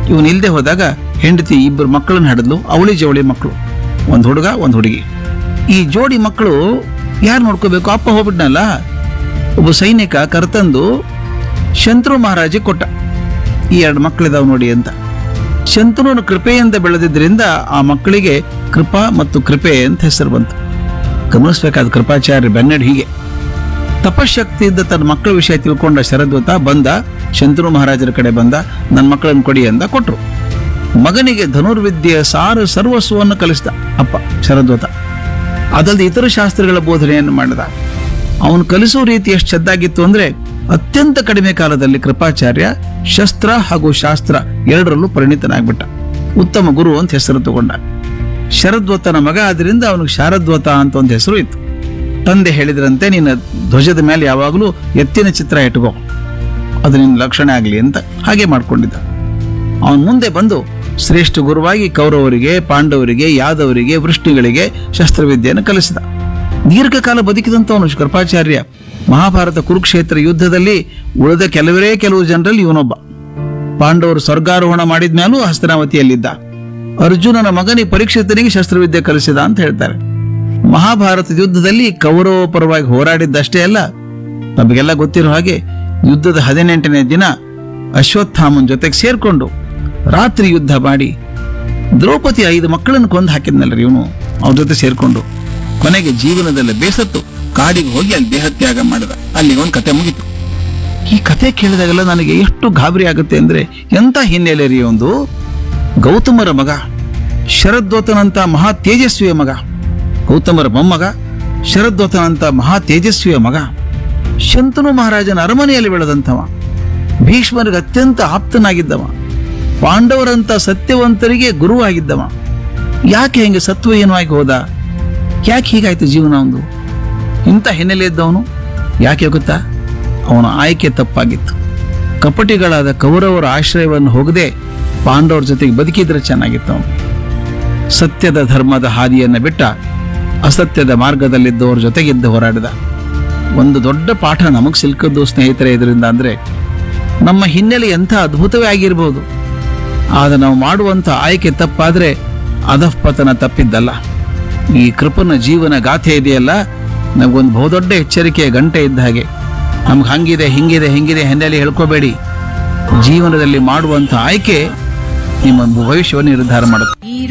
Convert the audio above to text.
ಇವನು ಇಲ್ಲದೆ ಹೋದಾಗ ಹೆಂಡತಿ ಇಬ್ಬರು ಮಕ್ಕಳನ್ನ ಹಡಿದ್ಲು ಅವಳಿ ಜವಳಿ ಮಕ್ಕಳು ಒಂದು ಹುಡುಗ ಒಂದು ಹುಡುಗಿ ಈ ಜೋಡಿ ಮಕ್ಕಳು ಯಾರು ನೋಡ್ಕೋಬೇಕು ಅಪ್ಪ ಹೋಗ್ಬಿಟ್ನಲ್ಲ ಒಬ್ಬ ಸೈನಿಕ ಕರ್ತಂದು ಶಂತ್ರು ಮಹಾರಾಜಿ ಕೊಟ್ಟ ಈ ಎರಡು ಮಕ್ಕಳಿದಾವ್ ನೋಡಿ ಅಂತ ಶಂತನುನ ಕೃಪೆಯಿಂದ ಬೆಳೆದಿದ್ದರಿಂದ ಆ ಮಕ್ಕಳಿಗೆ ಕೃಪಾ ಮತ್ತು ಕೃಪೆ ಅಂತ ಹೆಸರು ಬಂತು ಗಮನಿಸ್ಬೇಕಾದ ಕೃಪಾಚಾರ್ಯ ಬೆನ್ನಡ್ ಹೀಗೆ ತಪಶಕ್ತಿಯಿಂದ ತನ್ನ ಮಕ್ಕಳ ವಿಷಯ ತಿಳ್ಕೊಂಡ ಶರದ್ವತ ಬಂದ ಶಂತನು ಮಹಾರಾಜರ ಕಡೆ ಬಂದ ನನ್ನ ಮಕ್ಕಳನ್ನು ಕೊಡಿ ಅಂತ ಕೊಟ್ರು ಮಗನಿಗೆ ಧನುರ್ವಿದ್ಯೆಯ ಸಾರ ಸರ್ವಸ್ವವನ್ನು ಕಲಿಸಿದ ಅಪ್ಪ ಶರದ್ವತ ಅದಲ್ಲದೆ ಇತರ ಶಾಸ್ತ್ರಗಳ ಬೋಧನೆಯನ್ನು ಮಾಡಿದ ಅವನು ಕಲಿಸೋ ರೀತಿ ಎಷ್ಟು ಚೆನ್ನಾಗಿತ್ತು ಅಂದ್ರೆ ಅತ್ಯಂತ ಕಡಿಮೆ ಕಾಲದಲ್ಲಿ ಕೃಪಾಚಾರ್ಯ ಶಸ್ತ್ರ ಹಾಗೂ ಶಾಸ್ತ್ರ ಎರಡರಲ್ಲೂ ಪರಿಣಿತನಾಗ್ಬಿಟ್ಟ ಉತ್ತಮ ಗುರು ಅಂತ ಹೆಸರು ತಗೊಂಡ ಶರದ್ವತನ ಮಗ ಆದ್ರಿಂದ ಅವನಿಗೆ ಶಾರದ್ವತ ಅಂತ ಒಂದು ಹೆಸರು ಇತ್ತು ತಂದೆ ಹೇಳಿದ್ರಂತೆ ನಿನ್ನ ಧ್ವಜದ ಮೇಲೆ ಯಾವಾಗಲೂ ಎತ್ತಿನ ಚಿತ್ರ ಇಟ್ಕೋ ಅದು ನಿನ್ನ ಲಕ್ಷಣ ಆಗಲಿ ಅಂತ ಹಾಗೆ ಮಾಡ್ಕೊಂಡಿದ್ದ ಅವನು ಮುಂದೆ ಬಂದು ಶ್ರೇಷ್ಠ ಗುರುವಾಗಿ ಕೌರವರಿಗೆ ಪಾಂಡವರಿಗೆ ಯಾದವರಿಗೆ ವೃಷ್ಣಿಗಳಿಗೆ ಶಸ್ತ್ರವಿದ್ಯೆಯನ್ನು ಕಲಿಸಿದ ದೀರ್ಘಕಾಲ ಬದುಕಿದಂಥವನು ಕೃಪಾಚಾರ್ಯ ಮಹಾಭಾರತ ಕುರುಕ್ಷೇತ್ರ ಯುದ್ಧದಲ್ಲಿ ಉಳಿದ ಕೆಲವರೇ ಕೆಲವು ಜನರಲ್ಲಿ ಇವನೊಬ್ಬ ಪಾಂಡವರು ಸ್ವರ್ಗಾರೋಹಣ ಮಾಡಿದ ಮೇಲೂ ಹಸ್ತನಾವತಿಯಲ್ಲಿದ್ದ ಅರ್ಜುನನ ಮಗನಿಗೆ ಪರೀಕ್ಷಿತನಿಗೆ ಶಸ್ತ್ರವಿದ್ಯೆ ಕಲಿಸಿದ ಅಂತ ಹೇಳ್ತಾರೆ ಮಹಾಭಾರತ ಯುದ್ಧದಲ್ಲಿ ಕೌರವ ಪರವಾಗಿ ಹೋರಾಡಿದ್ದಷ್ಟೇ ಅಲ್ಲ ನಮಗೆಲ್ಲ ಗೊತ್ತಿರೋ ಹಾಗೆ ಯುದ್ಧದ ಹದಿನೆಂಟನೇ ದಿನ ಅಶ್ವತ್ಥಾಮನ್ ಜೊತೆಗೆ ಸೇರ್ಕೊಂಡು ರಾತ್ರಿ ಯುದ್ಧ ಮಾಡಿ ದ್ರೌಪದಿ ಐದು ಮಕ್ಕಳನ್ನು ಕೊಂದು ಹಾಕಿದ್ನಲ್ಲ ಇವನು ಅವ್ರ ಜೊತೆ ಸೇರ್ಕೊಂಡು ಕೊನೆಗೆ ಜೀವನದಲ್ಲಿ ಬೇಸತ್ತು ಕಾಡಿಗೆ ಹೋಗಿ ಅಲ್ಲಿ ದೇಹತ್ಯಾಗ ಮಾಡಿದ ಅಲ್ಲಿ ಒಂದು ಕತೆ ಮುಗೀತು ಈ ಕತೆ ಕೇಳಿದಾಗೆಲ್ಲ ನನಗೆ ಎಷ್ಟು ಗಾಬರಿ ಆಗುತ್ತೆ ಅಂದ್ರೆ ಎಂತ ಹಿನ್ನೆಲೆ ರೀ ಒಂದು ಗೌತಮರ ಮಗ ಶರದ್ವತನಂತ ಮಹಾ ತೇಜಸ್ವಿಯ ಮಗ ಗೌತಮರ ಮೊಮ್ಮಗ ಶರದ್ವತನಂತ ಮಹಾ ತೇಜಸ್ವಿಯ ಮಗ ಶಂತನು ಮಹಾರಾಜನ ಅರಮನೆಯಲ್ಲಿ ಬೆಳೆದಂಥವ ಭೀಷ್ಮರಿಗೆ ಅತ್ಯಂತ ಆಪ್ತನಾಗಿದ್ದವ ಪಾಂಡವರಂತ ಸತ್ಯವಂತರಿಗೆ ಗುರುವಾಗಿದ್ದವ ಯಾಕೆ ಹೆಂಗೆ ಸತ್ವಹೀನವಾಗಿ ಹೋದ ಯಾಕೆ ಹೀಗಾಯ್ತು ಜೀವನ ಒಂದು ಇಂಥ ಹಿನ್ನೆಲೆ ಇದ್ದವನು ಯಾಕೆ ಗೊತ್ತಾ ಅವನ ಆಯ್ಕೆ ತಪ್ಪಾಗಿತ್ತು ಕಪಟಿಗಳಾದ ಕೌರವರ ಆಶ್ರಯವನ್ನು ಹೋಗದೆ ಪಾಂಡವರ ಜೊತೆಗೆ ಬದುಕಿದ್ರೆ ಚೆನ್ನಾಗಿತ್ತು ಅವನು ಸತ್ಯದ ಧರ್ಮದ ಹಾದಿಯನ್ನು ಬಿಟ್ಟ ಅಸತ್ಯದ ಮಾರ್ಗದಲ್ಲಿದ್ದವರ ಜೊತೆಗಿದ್ದ ಹೋರಾಡಿದ ಒಂದು ದೊಡ್ಡ ಪಾಠ ನಮಗೆ ಸಿಲ್ಕದ್ದು ಸ್ನೇಹಿತರೆ ಇದರಿಂದ ಅಂದ್ರೆ ನಮ್ಮ ಹಿನ್ನೆಲೆ ಎಂಥ ಅದ್ಭುತವೇ ಆಗಿರ್ಬೋದು ಆದರೆ ನಾವು ಮಾಡುವಂಥ ಆಯ್ಕೆ ತಪ್ಪಾದ್ರೆ ಅಧಃಪತನ ತಪ್ಪಿದ್ದಲ್ಲ ಈ ಕೃಪನ ಜೀವನ ಗಾಥೆ ಇದೆಯಲ್ಲ ನಮಗೊಂದು ಬಹುದೊಡ್ಡ ಎಚ್ಚರಿಕೆಯ ಗಂಟೆ ಇದ್ದ ಹಾಗೆ ನಮ್ಗೆ ಹಂಗಿದೆ ಹಿಂಗಿದೆ ಹಿಂಗಿದೆ ಹಿನ್ನೆಲೆ ಹೇಳ್ಕೋಬೇಡಿ ಜೀವನದಲ್ಲಿ ಮಾಡುವಂಥ ಆಯ್ಕೆ ನಿಮ್ಮ ಭವಿಷ್ಯವನ್ನು ನಿರ್ಧಾರ ಮಾಡುತ್ತೆ